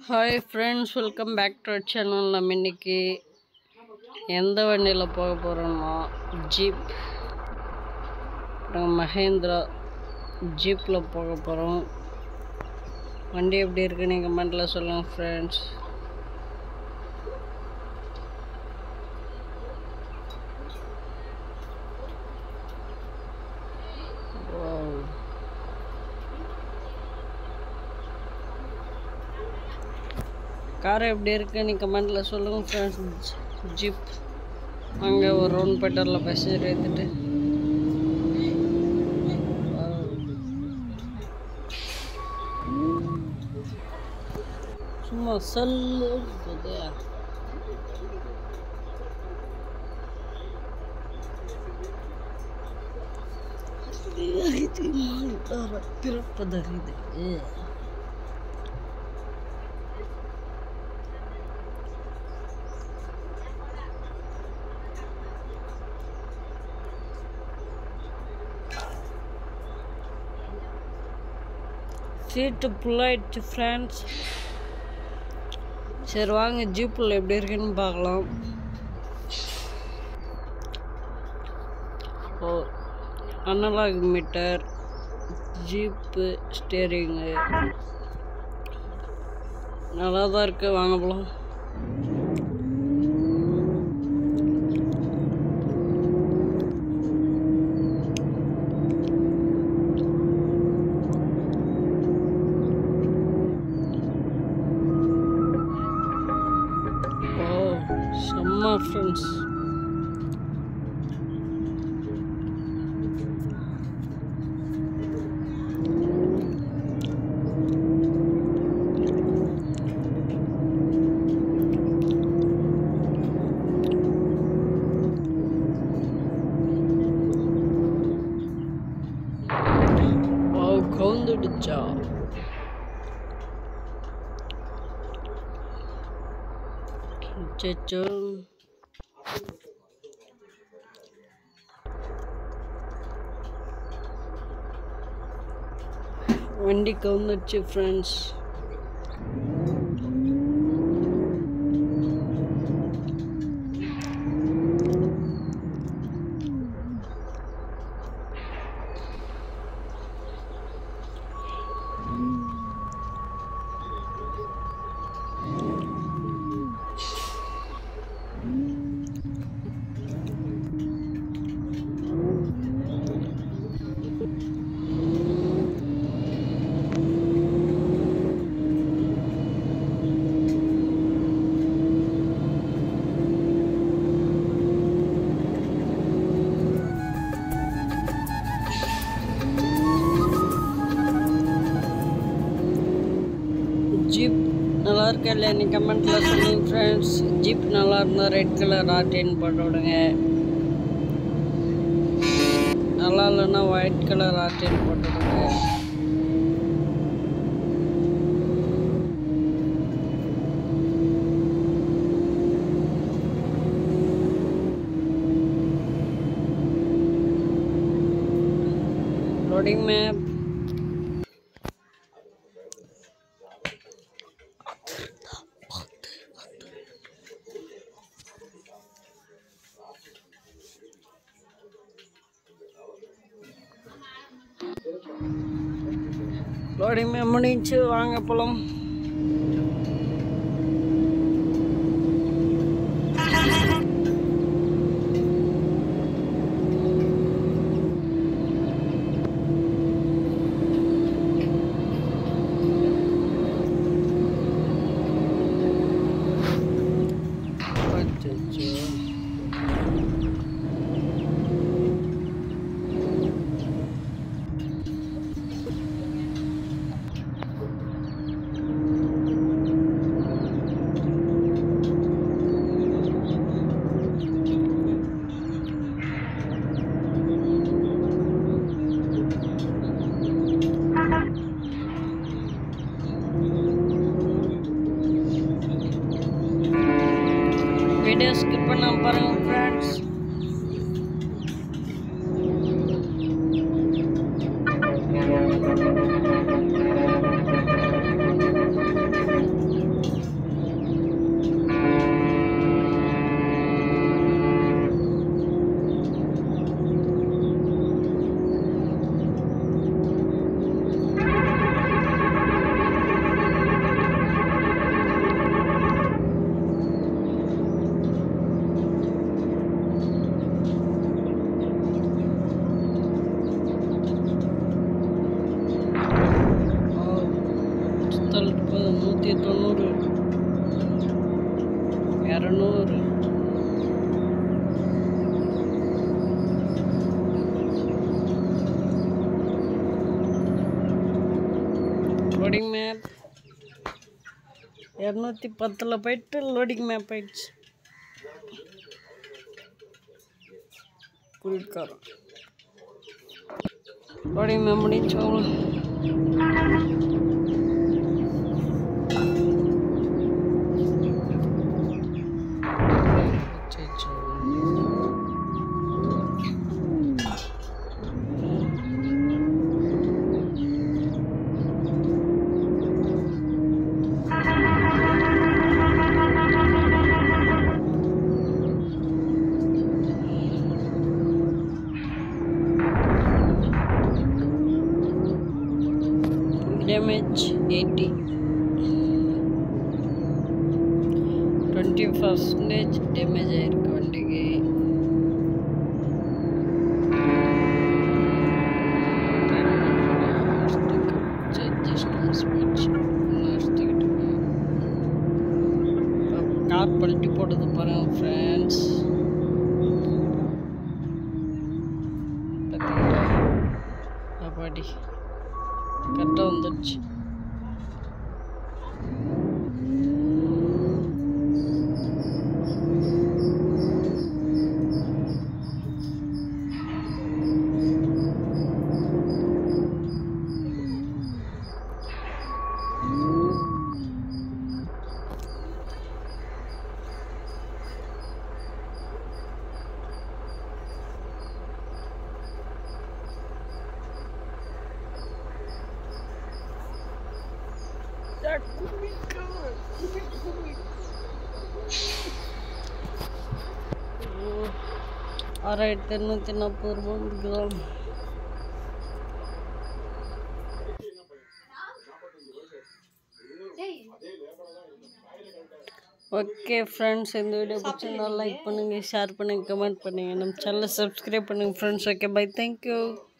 Hi friends welcome back to our channel நம்ம இன்னைக்கு எந்த வண்டியில் போக போகிறோம்னா ஜீப் அப்புறம் மஹேந்திரா ஜீப்பில் போக போகிறோம் வண்டி எப்படி இருக்கு நீங்கள் கமெண்ட்டில் சொல்லுங்கள் ஃப்ரெண்ட்ஸ் கார் எப்படி இருக்கு நீ கமெண்ட்டில் சொல்லுங்கள் ஃப்ரெண்ட்ஸ் ஜீப் அங்கே ஒரு ரவுண்ட் பெட்டரில் பேசஞ்சர் ஏற்றிட்டு சும்மா சல்லு போதே பிறப்பதறிது சீட்டு ஃபுல்லாகிடுச்சு ஃப்ரெண்ட்ஸ் சரி வாங்க ஜீப்பில் எப்படி இருக்குன்னு பார்க்கலாம் ஓ அனலாக் மீட்டர் ஜீப்பு ஸ்டேரிங்கு நல்லா தான் இருக்குது வாங்க போகலாம் ஓ செம்ம ஃப்ரெண்ட்ஸ் ஓ கவுந்துடுச்சா அச்சோ வண்டி கவுந்துடுச்சு ஃப்ரெண்ட்ஸ் ஜீப் நல்லா இருக்கா இல்லையா நீ கமெண்ட்டில் சொல்லுங்க ஃப்ரெண்ட்ஸ் ஜீப் நல்லா இருந்தால் ரெட் கலர் ஆர்டின் போட்டு விடுங்க நல்லா இல்லைன்னா ஒயிட் கலர் ஆர்டின் போட்டு விடுங்க லோடிங் மேப் லோடிங் மேப் முடிஞ்சு வாங்க போலாம் அச்சச்சோ. வீடியோ ஸ்கிப் பண்ணாம பாருங்க ஃப்ரெண்ட்ஸ் ஃப்ரெண்ட்ஸ் தள்ளிட்டு போகுது நூற்றி தொண்ணூறு இரநூறு லோடிங் மேப் இரநூத்தி பத்தில் போயிட்டு லோடிங் மேப் ஆயிடுச்சு புல்காரம் லோடிங் மேப் முடிஞ்சு damage eighty twenty percentage damage ஆயிருக்கு வண்டிக்கு கார் பல்ட்டி போட்டது பாருங்க ஃப்ரெண்ட்ஸ் பார்த்தீங்களா அப்பாடி கரெக்டாக வந்துடுச்சு ஆறாயிரத்தி எண்ணூற்றி நாற்பது ரூபா கொடுக்கலாம் ஓகே ஃப்ரெண்ட்ஸ் இந்த வீடியோ பிடிச்சிருந்தா லைக் பண்ணுங்கள் ஷேர் பண்ணுங்கள் கமெண்ட் பண்ணுங்கள் நம்ம சேனலை சப்ஸ்கிரைப் பண்ணுங்கள் ஃப்ரெண்ட்ஸ் ஓகே பை தேங்க்யூ